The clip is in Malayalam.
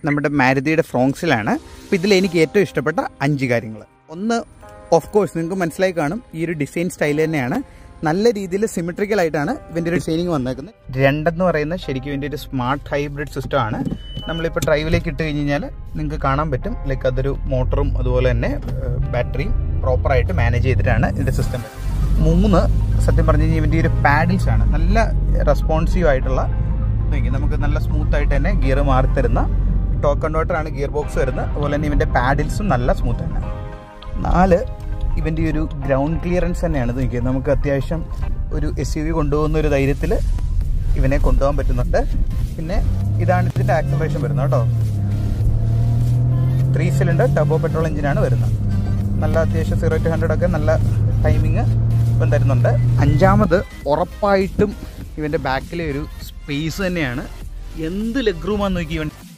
നമ്മുടെ മാരുതിയുടെ ഫ്രോങ്സിലാണ് അപ്പോൾ ഇതിൽ എനിക്ക് ഏറ്റവും ഇഷ്ടപ്പെട്ട അഞ്ച് കാര്യങ്ങൾ ഒന്ന് ഓഫ് കോഴ്സ് നിങ്ങൾക്ക് മനസ്സിലായി കാണും ഈ ഒരു ഡിസൈൻ സ്റ്റൈൽ തന്നെയാണ് നല്ല രീതിയിൽ സിമെട്രിക്കൽ ആയിട്ടാണ് ഇതിൻ്റെ ഒരു ഡിസൈനിങ് വന്നേക്കുന്നത് രണ്ടെന്ന് പറയുന്നത് ശരിക്കും ഇതിൻ്റെ ഒരു സ്മാർട്ട് ഹൈബ്രിഡ് സിസ്റ്റം ആണ് നമ്മളിപ്പോൾ ഡ്രൈവിലേക്ക് ഇട്ട് കഴിഞ്ഞ് കഴിഞ്ഞാൽ നിങ്ങൾക്ക് കാണാൻ പറ്റും ലൈക്ക് അതൊരു മോട്ടറും അതുപോലെ തന്നെ ബാറ്ററിയും പ്രോപ്പറായിട്ട് മാനേജ് ചെയ്തിട്ടാണ് ഇതിൻ്റെ സിസ്റ്റം മൂന്ന് സത്യം പറഞ്ഞു കഴിഞ്ഞാൽ ഇവൻ്റെ ഒരു പാഡിൽസ് ആണ് നല്ല റെസ്പോൺസീവ് ആയിട്ടുള്ള നോക്കി നമുക്ക് നല്ല സ്മൂത്ത് ആയിട്ട് തന്നെ ഗിയർ മാറി തരുന്ന ടോക്ക് കൺവേർട്ടർ ആണ് ഗിയർ ബോക്സ് വരുന്നത് അതുപോലെ തന്നെ ഇവൻ്റെ പാഡിൽസും നല്ല സ്മൂത്ത് തന്നെ നാല് ഇവൻ്റെ ഒരു ഗ്രൗണ്ട് ക്ലിയറൻസ് തന്നെയാണ് ഇത് നോക്കിയത് നമുക്ക് അത്യാവശ്യം ഒരു എസ് യു വി കൊണ്ടുപോകുന്ന ഒരു ധൈര്യത്തിൽ ഇവനെ കൊണ്ടുപോകാൻ പറ്റുന്നുണ്ട് പിന്നെ ഇതാണ് ഇതിൻ്റെ ആക്സലറേഷൻ വരുന്നത് കേട്ടോ ത്രീ സിലിണ്ടർ ടർബോ പെട്രോൾ എഞ്ചിനാണ് വരുന്നത് നല്ല അത്യാവശ്യം സീറോ ടു ഹൺഡ്രഡ് ഒക്കെ നല്ല ടൈമിങ് ഇപ്പം തരുന്നുണ്ട് അഞ്ചാമത് ഉറപ്പായിട്ടും ഇവൻ്റെ ബാക്കിലെ ഒരു സ്പേസ് തന്നെയാണ് എന്ത് ലെഗ് റൂമാന്ന് നോക്കി ഇവൻ